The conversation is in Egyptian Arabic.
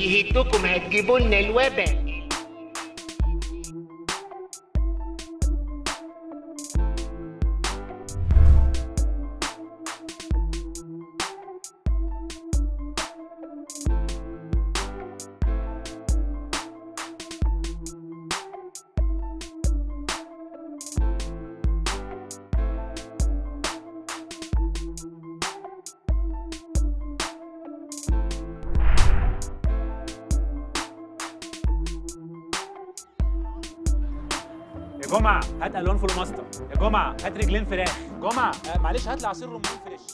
يهدكم هتجيبوا لنا الوباء يا جمعه هات الوان فول ماستر يا جمعه هات رجلين فراخ جمعه آه معلش هات لي عصير رمان فريش